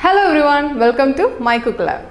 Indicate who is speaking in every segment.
Speaker 1: hello everyone welcome to my cook lab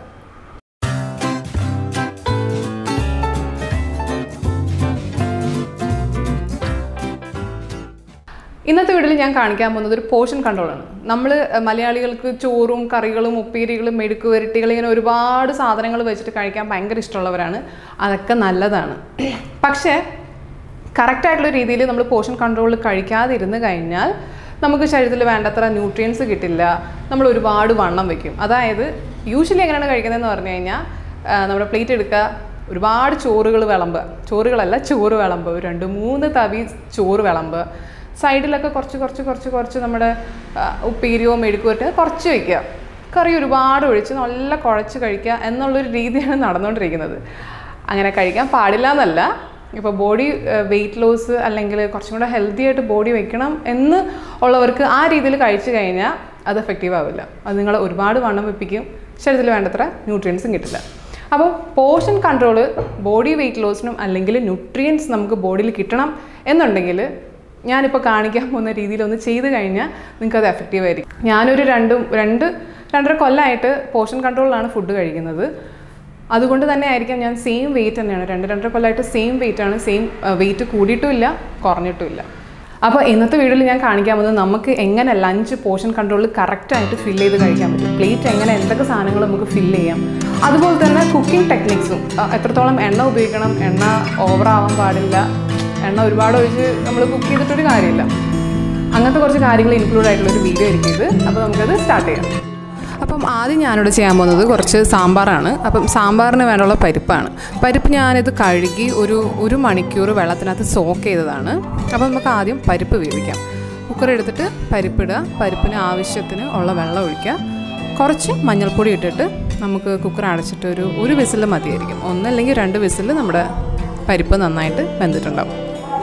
Speaker 1: ഇന്നത്തെ വീഡിയോയിൽ ഞാൻ കാണിക്കാൻ പോകുന്നത് ഒരു പോർഷൻ കൺട്രോളാണ് നമ്മൾ മലയാളികൾക്ക് ചോറും കറികളും ഉപ്പേരികളും മെഴുക്ക് വരട്ടികൾ ഇങ്ങനെ ഒരുപാട് സാധനങ്ങൾ വെച്ചിട്ട് കഴിക്കാൻ ഭയങ്കര ഇഷ്ടമുള്ളവരാണ് അതൊക്കെ നല്ലതാണ് പക്ഷേ കറക്റ്റായിട്ടുള്ള രീതിയിൽ നമ്മൾ പോർഷൻ കൺട്രോളിൽ കഴിക്കാതിരുന്ന് കഴിഞ്ഞാൽ നമുക്ക് ശരീരത്തിൽ വേണ്ടത്ര ന്യൂട്രിയൻസ് കിട്ടില്ല നമ്മൾ ഒരുപാട് വണ്ണം വെക്കും അതായത് യൂഷ്വലി എങ്ങനെയാണ് കഴിക്കുന്നതെന്ന് പറഞ്ഞു കഴിഞ്ഞാൽ ആ, നമ്മുടെ പ്ലേറ്റ് എടുക്കുക ഒരുപാട് ചോറുകൾ വിളമ്പുക ചോറുകളല്ല ചോറ് വിളമ്പുക ഒരു രണ്ട് മൂന്ന് തവി ചോറ് വിളമ്പുക സൈഡിലൊക്കെ കുറച്ച് കുറച്ച് കുറച്ച് കുറച്ച് നമ്മുടെ ആ, ഉപ്പേരിയോ മെഴുക്കോ ഒക്കെ കുറച്ച് വയ്ക്കുക കറി ഒരുപാട് ഒഴിച്ച് നല്ല കുഴച്ച് കഴിക്കുക എന്നുള്ളൊരു രീതിയാണ് നടന്നുകൊണ്ടിരിക്കുന്നത് അങ്ങനെ കഴിക്കാൻ പാടില്ല എന്നല്ല ഇപ്പോൾ ബോഡി വെയിറ്റ് ലോസ് അല്ലെങ്കിൽ കുറച്ചും കൂടെ ഹെൽത്തി ആയിട്ട് ബോഡി വെക്കണം എന്ന് ഉള്ളവർക്ക് ആ രീതിയിൽ കഴിച്ചു കഴിഞ്ഞാൽ അത് എഫക്റ്റീവ് ആവില്ല അത് നിങ്ങൾ ഒരുപാട് വണ്ണം വെപ്പിക്കും ശരീരത്തിൽ വേണ്ടത്ര ന്യൂട്രിയൻസും കിട്ടില്ല അപ്പോൾ പോർഷൻ കൺട്രോൾ ബോഡി വെയിറ്റ് ലോസിനും അല്ലെങ്കിൽ ന്യൂട്രിയൻസ് നമുക്ക് ബോഡിയിൽ കിട്ടണം എന്നുണ്ടെങ്കിൽ ഞാനിപ്പോൾ കാണിക്കാൻ പോകുന്ന രീതിയിൽ ഒന്ന് ചെയ്ത് കഴിഞ്ഞാൽ നിങ്ങൾക്ക് അത് എഫക്റ്റീവ് ആയിരിക്കും ഞാനൊരു രണ്ടും രണ്ട് രണ്ടര കൊല്ലമായിട്ട് പോർഷൻ കൺട്രോളിലാണ് ഫുഡ് കഴിക്കുന്നത് അതുകൊണ്ട് തന്നെ ആയിരിക്കാം ഞാൻ സെയിം വെയിറ്റ് തന്നെയാണ് രണ്ട് രണ്ടര കൊല്ലമായിട്ട് സെയിം വെയിറ്റ് ആണ് സെയിം വെയിറ്റ് കൂടിയിട്ടുമില്ല കുറഞ്ഞിട്ടുമില്ല അപ്പോൾ ഇന്നത്തെ വീഡിയോയിൽ ഞാൻ കാണിക്കാൻ പോകുന്നത് നമുക്ക് എങ്ങനെ ലഞ്ച് പോർഷൻ കൺട്രോളിൽ കറക്റ്റായിട്ട് ഫില്ല് ചെയ്ത് കഴിക്കാൻ പറ്റും പ്ലേറ്റ് എങ്ങനെ എന്തൊക്കെ സാധനങ്ങൾ നമുക്ക് ഫില്ല് ചെയ്യാം അതുപോലെ തന്നെ കുക്കിംഗ് ടെക്നിക്സും എത്രത്തോളം എണ്ണ ഉപയോഗിക്കണം എണ്ണ ഓവർ ആവാൻ പാടില്ല എണ്ണ ഒരുപാട് ഒഴിച്ച് നമ്മൾ കുക്ക് ചെയ്തിട്ടൊരു കാര്യമില്ല അങ്ങനത്തെ കുറച്ച് കാര്യങ്ങൾ ഇൻക്ലൂഡ് ആയിട്ടുള്ള ഒരു വീഡിയോ ആയിരിക്കും ഇത് അപ്പോൾ നമുക്കത് സ്റ്റാർട്ട് ചെയ്യാം അപ്പം ആദ്യം ഞാനിവിടെ ചെയ്യാൻ പോകുന്നത് കുറച്ച് സാമ്പാറാണ് അപ്പം സാമ്പാറിന് വേണ്ടുള്ള പരിപ്പാണ് പരിപ്പ് ഞാനിത് കഴുകി ഒരു ഒരു മണിക്കൂർ വെള്ളത്തിനകത്ത് സോക്ക് ചെയ്തതാണ് അപ്പം നമുക്ക് ആദ്യം പരിപ്പ് വേവിക്കാം കുക്കർ എടുത്തിട്ട് പരിപ്പിടുക പരിപ്പിന് ആവശ്യത്തിന് ഉള്ള വെള്ളം ഒഴിക്കുക കുറച്ച് മഞ്ഞൾപ്പൊടി ഇട്ടിട്ട് നമുക്ക് കുക്കർ അടച്ചിട്ട് ഒരു ഒരു വിസിൽ മതിയായിരിക്കും ഒന്നല്ലെങ്കിൽ രണ്ട് വിസിൽ നമ്മുടെ പരിപ്പ് നന്നായിട്ട് വെന്തിട്ടുണ്ടാവും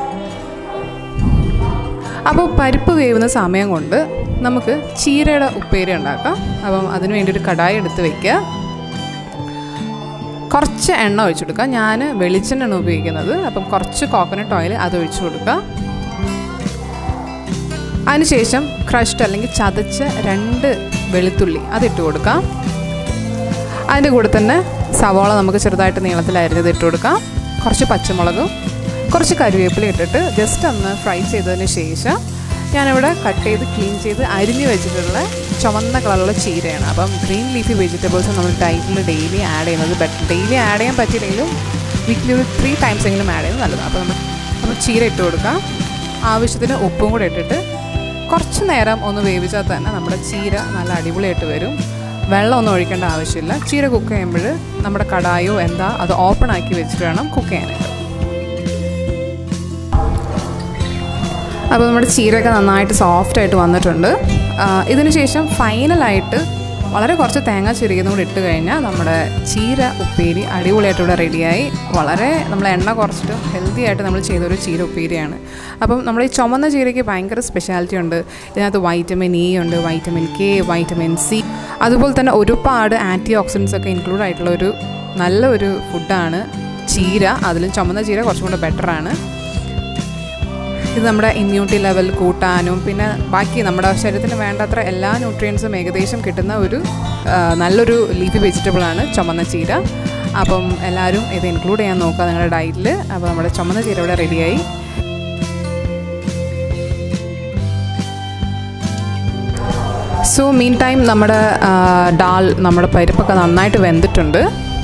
Speaker 1: അപ്പോൾ പരിപ്പ് വേവുന്ന സമയം കൊണ്ട് നമുക്ക് ചീരയുടെ ഉപ്പേരി ഉണ്ടാക്കാം അപ്പം അതിന് വേണ്ടി ഒരു കടായി എടുത്ത് വെക്കുക കുറച്ച് എണ്ണ ഒഴിച്ചു കൊടുക്കുക ഞാൻ വെളിച്ചെണ്ണയാണ് ഉപയോഗിക്കുന്നത് അപ്പം കുറച്ച് കോക്കനട്ട് ഓയിൽ അത് ഒഴിച്ചു കൊടുക്കുക അതിനുശേഷം ക്രഷ്ഡ് അല്ലെങ്കിൽ ചതച്ച രണ്ട് വെളുത്തുള്ളി അതിട്ട് കൊടുക്കാം അതിൻ്റെ കൂടെ തന്നെ സവാള നമുക്ക് ചെറുതായിട്ട് നീളത്തിൽ അരിഞ്ഞത് ഇട്ട് കൊടുക്കാം കുറച്ച് പച്ചമുളകും കുറച്ച് കറിവേപ്പില ഇട്ടിട്ട് ജസ്റ്റ് ഒന്ന് ഫ്രൈ ചെയ്തതിന് ശേഷം ഞാനിവിടെ കട്ട് ചെയ്ത് ക്ലീൻ ചെയ്ത് അരിഞ്ഞ് വെച്ചിട്ടുള്ള ചുവന്ന കളറുള്ള ചീരയാണ് അപ്പം ഗ്രീൻ ലീഫി വെജിറ്റബിൾസ് നമ്മൾ ഡയറ്റിൽ ഡെയിലി ആഡ് ചെയ്യുന്നത് ബെറ്റർ ഡെയിലി ആഡ് ചെയ്യാൻ പറ്റിയില്ലെങ്കിലും വീക്കിലി ഒരു ത്രീ ടൈംസ് എങ്കിലും ആഡ് ചെയ്യുന്നത് നല്ലതാണ് അപ്പോൾ നമ്മൾ നമ്മൾ ചീര ഇട്ട് കൊടുക്കാം ആവശ്യത്തിന് ഉപ്പും കൂടെ ഇട്ടിട്ട് കുറച്ച് നേരം ഒന്ന് വേവിച്ചാൽ തന്നെ നമ്മുടെ ചീര നല്ല അടിപൊളിയായിട്ട് വരും വെള്ളം ഒന്നും ഒഴിക്കേണ്ട ആവശ്യമില്ല ചീര കുക്ക് ചെയ്യുമ്പോൾ നമ്മുടെ കടായോ എന്താ അത് ഓപ്പൺ ആക്കി വെച്ചിട്ട് വേണം കുക്ക് ചെയ്യാനായിട്ട് അപ്പോൾ നമ്മുടെ ചീരയൊക്കെ നന്നായിട്ട് സോഫ്റ്റ് ആയിട്ട് വന്നിട്ടുണ്ട് ആ, ഇതിന് ശേഷം ഫൈനലായിട്ട് വളരെ കുറച്ച് തേങ്ങ ചിരിക്കുന്നതും കൂടി ഇട്ട് കഴിഞ്ഞാൽ നമ്മുടെ ചീര ഉപ്പേരി അടിപൊളിയായിട്ട് ഇവിടെ റെഡിയായി വളരെ നമ്മൾ എണ്ണ കുറച്ചിട്ട് ഹെൽത്തി ആയിട്ട് നമ്മൾ ചെയ്തൊരു ചീര ഉപ്പേരിയാണ് അപ്പം നമ്മുടെ ഈ ചുമന്ന ചീരയ്ക്ക് ഭയങ്കര സ്പെഷ്യാലിറ്റി ഉണ്ട് ഇതിനകത്ത് വൈറ്റമിൻ ഇ ഉണ്ട് വൈറ്റമിൻ കെ വൈറ്റമിൻ സി അതുപോലെ തന്നെ ഒരുപാട് ആൻറ്റി ഓക്സിഡൻസ് ഒക്കെ ഇൻക്ലൂഡ് ആയിട്ടുള്ള ഒരു നല്ല ഒരു ഫുഡാണ് ചീര അതിലും ചുമന്ന ചീര കുറച്ചും കൂടെ ബെറ്ററാണ് ഇത് നമ്മുടെ ഇമ്മ്യൂണിറ്റി ലെവൽ കൂട്ടാനും പിന്നെ ബാക്കി നമ്മുടെ ശരീരത്തിന് വേണ്ടത്ര എല്ലാ ന്യൂട്രിയൻസും ഏകദേശം കിട്ടുന്ന ഒരു ആ, നല്ലൊരു ലീഫി വെജിറ്റബിളാണ് ചുമന്ന ചീര അപ്പം എല്ലാവരും ഇത് ഇൻക്ലൂഡ് ചെയ്യാൻ നോക്കുക നിങ്ങളുടെ ഡയറ്റിൽ അപ്പോൾ നമ്മുടെ ചുമന്ന ചീര ഇവിടെ റെഡിയായി സോ മീൻ ടൈം നമ്മുടെ ആ, ഡാൽ നമ്മുടെ പരിപ്പൊക്കെ നന്നായിട്ട് വെന്തിട്ടുണ്ട്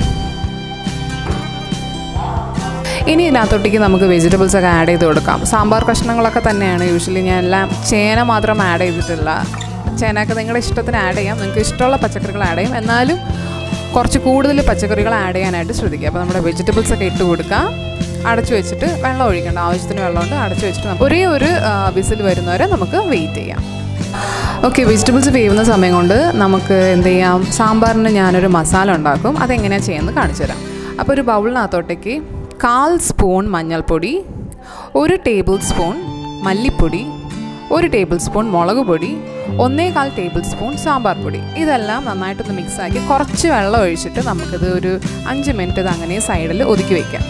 Speaker 1: ഇനി ഇതിനകത്തോട്ടേക്ക് നമുക്ക് വെജിറ്റബിൾസ് ഒക്കെ ആഡ് ചെയ്ത് കൊടുക്കാം സാമ്പാർ കഷ്ണങ്ങളൊക്കെ തന്നെയാണ് യൂഷ്വലി ഞാൻ എല്ലാം ചേന മാത്രം ആഡ് ചെയ്തിട്ടില്ല ചേനയൊക്കെ നിങ്ങളുടെ ഇഷ്ടത്തിന് ആഡ് ചെയ്യാം നിങ്ങൾക്ക് ഇഷ്ടമുള്ള പച്ചക്കറികൾ ആഡ് ചെയ്യും എന്നാലും കുറച്ച് കൂടുതൽ പച്ചക്കറികൾ ആഡ് ചെയ്യാനായിട്ട് ശ്രദ്ധിക്കുക അപ്പോൾ നമ്മുടെ വെജിറ്റബിൾസ് ഒക്കെ ഇട്ട് കൊടുക്കുക അടച്ചു വെച്ചിട്ട് വെള്ളം ഒഴിക്കേണ്ട ആവശ്യത്തിന് വെള്ളമുണ്ട് അടച്ചു വെച്ചിട്ട് നമുക്ക് ഒരേ ഒരു വിസിൽ വരുന്നവരെ നമുക്ക് വെയിറ്റ് ചെയ്യാം ഓക്കെ വെജിറ്റബിൾസ് വേവുന്ന സമയം കൊണ്ട് നമുക്ക് എന്ത് ചെയ്യാം സാമ്പാറിന് ഞാനൊരു മസാല ഉണ്ടാക്കും അതെങ്ങനെയാണ് ചെയ്യുന്നത് കാണിച്ചു തരാം അപ്പോൾ ഒരു ബൗളിനകത്തോട്ടേക്ക് കാൽ സ്പൂൺ മഞ്ഞൾപ്പൊടി ഒരു ടേബിൾ സ്പൂൺ മല്ലിപ്പൊടി ഒരു ടേബിൾ സ്പൂൺ മുളക് പൊടി ഒന്നേകാൽ ടേബിൾ സ്പൂൺ സാമ്പാർ പൊടി ഇതെല്ലാം നന്നായിട്ടൊന്ന് മിക്സാക്കി കുറച്ച് വെള്ളം ഒഴിച്ചിട്ട് നമുക്കിത് ഒരു അഞ്ച് മിനിറ്റ് ഇത് അങ്ങനെ സൈഡിൽ ഒതുക്കി വയ്ക്കാം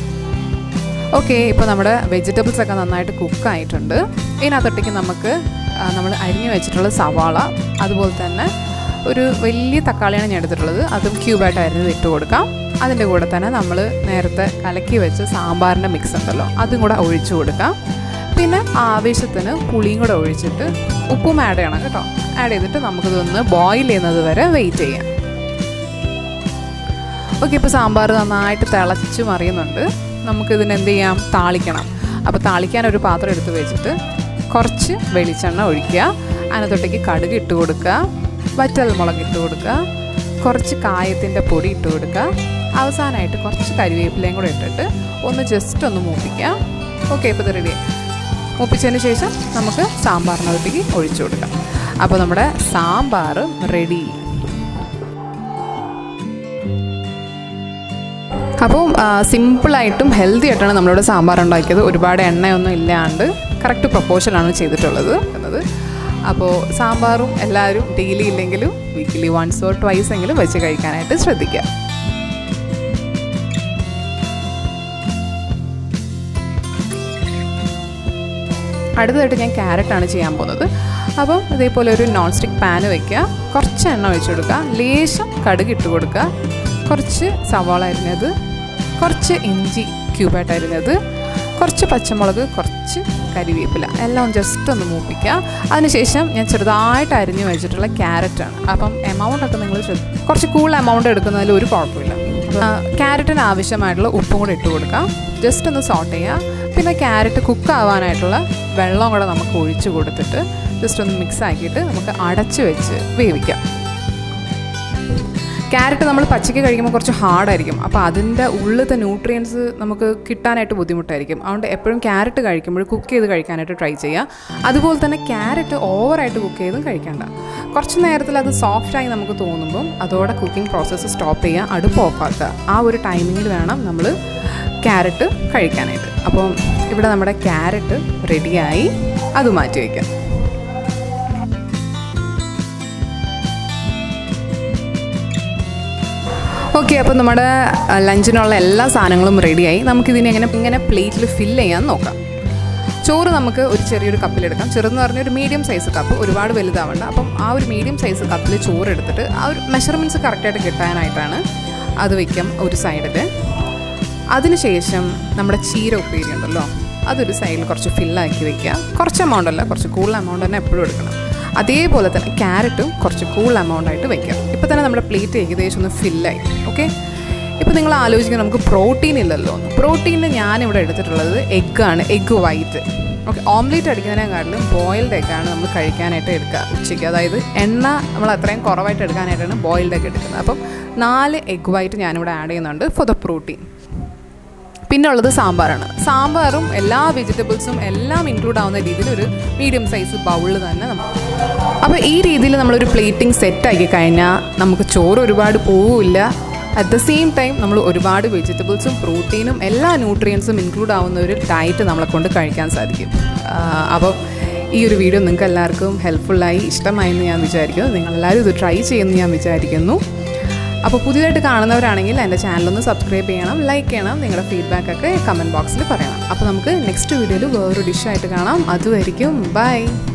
Speaker 1: ഓക്കെ ഇപ്പോൾ നമ്മുടെ വെജിറ്റബിൾസ് ഒക്കെ നന്നായിട്ട് കുക്കായിട്ടുണ്ട് ഇതിനകത്തൊട്ടേക്ക് നമുക്ക് നമ്മൾ അരിഞ്ഞു വെച്ചിട്ടുള്ള സവാള അതുപോലെ തന്നെ ഒരു വലിയ തക്കാളിയാണ് ഞാൻ എടുത്തിട്ടുള്ളത് അതും ക്യൂബായിട്ട് അരിഞ്ഞത് ഇട്ട് കൊടുക്കാം അതിൻ്റെ കൂടെ തന്നെ നമ്മൾ നേരത്തെ കലക്കി വെച്ച് സാമ്പാറിൻ്റെ മിക്സ് ഉണ്ടല്ലോ അതും കൂടെ ഒഴിച്ചു കൊടുക്കാം പിന്നെ ആവശ്യത്തിന് പുളിയും കൂടെ ഒഴിച്ചിട്ട് ഉപ്പും ആഡ് ചെയ്യണം കേട്ടോ ആഡ് ചെയ്തിട്ട് നമുക്കിതൊന്ന് ബോയിൽ ചെയ്യുന്നത് വരെ വെയിറ്റ് ചെയ്യാം ഓക്കെ ഇപ്പോൾ സാമ്പാർ നന്നായിട്ട് തിളച്ച് മറിയുന്നുണ്ട് നമുക്കിതിന് എന്ത് ചെയ്യാം താളിക്കണം അപ്പോൾ താളിക്കാൻ ഒരു പാത്രം എടുത്ത് വെച്ചിട്ട് കുറച്ച് വെളിച്ചെണ്ണ ഒഴിക്കുക അതിനകത്തോട്ടേക്ക് കടുക് ഇട്ട് കൊടുക്കുക വറ്റൽ മുളക് ഇട്ട് കൊടുക്കുക കുറച്ച് കായത്തിൻ്റെ പൊടി ഇട്ട് കൊടുക്കുക അവസാനമായിട്ട് കുറച്ച് കരിവേപ്പിലയും കൂടെ ഇട്ടിട്ട് ഒന്ന് ജസ്റ്റ് ഒന്ന് മൂപ്പിക്കുക ഓക്കെ ഇപ്പോൾ ഇത് റെഡി മൂപ്പിച്ചതിന് ശേഷം നമുക്ക് സാമ്പാറിനകത്തേക്ക് ഒഴിച്ചു കൊടുക്കാം അപ്പോൾ നമ്മുടെ സാമ്പാർ റെഡി അപ്പോൾ സിമ്പിളായിട്ടും ഹെൽത്തി ആയിട്ടാണ് നമ്മളിവിടെ സാമ്പാർ ഉണ്ടാക്കിയത് ഒരുപാട് എണ്ണയൊന്നും ഇല്ലാണ്ട് കറക്റ്റ് പ്രപ്പോർഷനാണ് ചെയ്തിട്ടുള്ളത് എന്നത് അപ്പോൾ സാമ്പാറും എല്ലാവരും ഡെയിലി ഇല്ലെങ്കിലും വീക്കിലി വൺസ് ഓർ ട്വൈസ് എങ്കിലും വെച്ച് കഴിക്കാനായിട്ട് ശ്രദ്ധിക്കുക അടുത്തതായിട്ട് ഞാൻ ക്യാരറ്റാണ് ചെയ്യാൻ പോകുന്നത് അപ്പം ഇതേപോലെ ഒരു നോൺ സ്റ്റിക്ക് പാന് വയ്ക്കുക കുറച്ച് എണ്ണ ഒഴിച്ചു കൊടുക്കുക ലേശം കടുക് ഇട്ട് കൊടുക്കുക കുറച്ച് സവാള അരിഞ്ഞത് കുറച്ച് ഇഞ്ചി ക്യൂബായിട്ട് അരിഞ്ഞത് കുറച്ച് പച്ചമുളക് കുറച്ച് കരിവേപ്പില എല്ലാം ജസ്റ്റ് ഒന്ന് മൂപ്പിക്കുക അതിനുശേഷം ഞാൻ ചെറുതായിട്ട് അരിഞ്ഞു വെച്ചിട്ടുള്ള ക്യാരറ്റാണ് അപ്പം എമൗണ്ട് ഒക്കെ നിങ്ങൾ കുറച്ച് കൂടുതൽ എമൗണ്ട് എടുക്കുന്നതിൽ ഒരു കുഴപ്പമില്ല ക്യാരറ്റിന് ആവശ്യമായിട്ടുള്ള ഉപ്പും കൂടെ ഇട്ട് കൊടുക്കാം ജസ്റ്റ് ഒന്ന് സോട്ട് ചെയ്യുക പിന്നെ ക്യാരറ്റ് കുക്ക് ആവാനായിട്ടുള്ള വെള്ളം കൂടെ നമുക്ക് ഒഴിച്ച് കൊടുത്തിട്ട് ജസ്റ്റ് ഒന്ന് മിക്സ് ആക്കിയിട്ട് നമുക്ക് അടച്ച് വെച്ച് വേവിക്കാം ക്യാരറ്റ് നമ്മൾ പച്ചയ്ക്ക് കഴിക്കുമ്പോൾ കുറച്ച് ഹാർഡായിരിക്കും അപ്പോൾ അതിൻ്റെ ഉള്ളിലത്തെ ന്യൂട്രിയൻസ് നമുക്ക് കിട്ടാനായിട്ട് ബുദ്ധിമുട്ടായിരിക്കും അതുകൊണ്ട് എപ്പോഴും ക്യാരറ്റ് കഴിക്കുമ്പോൾ കുക്ക് ചെയ്ത് കഴിക്കാനായിട്ട് ട്രൈ ചെയ്യുക അതുപോലെ തന്നെ ക്യാരറ്റ് ഓവറായിട്ട് കുക്ക് ചെയ്തും കഴിക്കേണ്ട കുറച്ച് നേരത്തിൽ അത് സോഫ്റ്റായി നമുക്ക് തോന്നുമ്പം അതോടെ കുക്കിംഗ് പ്രോസസ്സ് സ്റ്റോപ്പ് ചെയ്യുക അടുപ്പ് ഓഫാക്കുക ആ ഒരു ടൈമിങ്ങിൽ വേണം നമ്മൾ ക്യാരറ്റ് കഴിക്കാനായിട്ട് അപ്പം ഇവിടെ നമ്മുടെ ക്യാരറ്റ് റെഡിയായി അത് മാറ്റി വയ്ക്കാം ഓക്കെ അപ്പോൾ നമ്മുടെ ലഞ്ചിനുള്ള എല്ലാ സാധനങ്ങളും റെഡിയായി നമുക്കിതിനെ എങ്ങനെ ഇങ്ങനെ പ്ലേറ്റിൽ ഫില്ല് ചെയ്യാൻ നോക്കാം ചോറ് നമുക്ക് ഒരു ചെറിയൊരു കപ്പിലെടുക്കാം ചെറുതെന്ന് പറഞ്ഞ ഒരു മീഡിയം സൈസ് കപ്പ് ഒരുപാട് വലുതാവണ്ട അപ്പം ആ ഒരു മീഡിയം സൈസ് കപ്പിൽ ചോറ് എടുത്തിട്ട് ആ ഒരു മെഷർമെൻറ്റ്സ് കറക്റ്റായിട്ട് കിട്ടാനായിട്ടാണ് അത് വയ്ക്കാം ഒരു സൈഡിൽ അതിനുശേഷം നമ്മുടെ ചീര ഉപ്പേരി ഉണ്ടല്ലോ അതൊരു സൈഡിൽ കുറച്ച് ഫില്ലാക്കി വെക്കുക കുറച്ച് എമൗണ്ട് അല്ല കുറച്ച് കൂടുതൽ എമൗണ്ട് തന്നെ എപ്പോഴും എടുക്കണം അതേപോലെ തന്നെ ക്യാരറ്റും കുറച്ച് കൂടുതൽ എമൗണ്ട് ആയിട്ട് വെക്കാം ഇപ്പോൾ തന്നെ നമ്മുടെ പ്ലേറ്റ് ഏകദേശം ഒന്ന് ഫില്ലായി ഓക്കെ ഇപ്പോൾ നിങ്ങൾ ആലോചിക്കുന്നത് നമുക്ക് പ്രോട്ടീൻ ഇല്ലല്ലോ പ്രോട്ടീനിൽ ഞാനിവിടെ എടുത്തിട്ടുള്ളത് എഗ്ഗാണ് എഗ്ഗ് വൈറ്റ് ഓക്കെ ഓംലേറ്റ് അടിക്കുന്നതിനെക്കാട്ടിലും ബോയിൽഡ് എഗ്ഗാണ് നമ്മൾ കഴിക്കാനായിട്ട് എടുക്കുക ഉച്ചയ്ക്ക് അതായത് എണ്ണ നമ്മൾ അത്രയും കുറവായിട്ട് എടുക്കാനായിട്ടാണ് ബോയിൽഡ് എഗ്ഗ് എടുക്കുന്നത് അപ്പം നാല് എഗ്ഗ് വൈറ്റ് ഞാനിവിടെ ആഡ് ചെയ്യുന്നുണ്ട് ഫോർ ദ പ്രോട്ടീൻ പിന്നെ ഉള്ളത് സാമ്പാറാണ് സാമ്പാറും എല്ലാ വെജിറ്റബിൾസും എല്ലാം ഇൻക്ലൂഡ് ആവുന്ന രീതിയിൽ ഒരു മീഡിയം സൈസ് ബൗളിൽ തന്നെ നമ്മൾ അപ്പോൾ ഈ രീതിയിൽ നമ്മളൊരു പ്ലേറ്റിംഗ് സെറ്റ് ആക്കി കഴിഞ്ഞാൽ നമുക്ക് ചോറ് ഒരുപാട് പോവില്ല അറ്റ് ദ സെയിം ടൈം നമ്മൾ ഒരുപാട് വെജിറ്റബിൾസും പ്രോട്ടീനും എല്ലാ ന്യൂട്രിയൻസും ഇൻക്ലൂഡ് ആവുന്ന ഒരു ഡയറ്റ് നമ്മളെ കൊണ്ട് കഴിക്കാൻ സാധിക്കും അപ്പോൾ ഈ ഒരു വീഡിയോ നിങ്ങൾക്ക് എല്ലാവർക്കും ഹെൽപ്ഫുള്ളായി ഇഷ്ടമായെന്ന് ഞാൻ വിചാരിക്കുന്നു നിങ്ങളെല്ലാവരും ഇത് ട്രൈ ചെയ്യുമെന്ന് ഞാൻ വിചാരിക്കുന്നു അപ്പോൾ പുതിയതായിട്ട് കാണുന്നവരാണെങ്കിൽ എൻ്റെ ചാനലൊന്ന് സബ്സ്ക്രൈബ് ചെയ്യണം ലൈക്ക് ചെയ്യണം നിങ്ങളുടെ ഫീഡ്ബാക്ക് ഒക്കെ കമൻറ്റ് ബോക്സിൽ പറയണം അപ്പോൾ നമുക്ക് നെക്സ്റ്റ് വീഡിയോയിൽ വേറൊരു ഡിഷായിട്ട് കാണാം അതുമായിരിക്കും ബൈ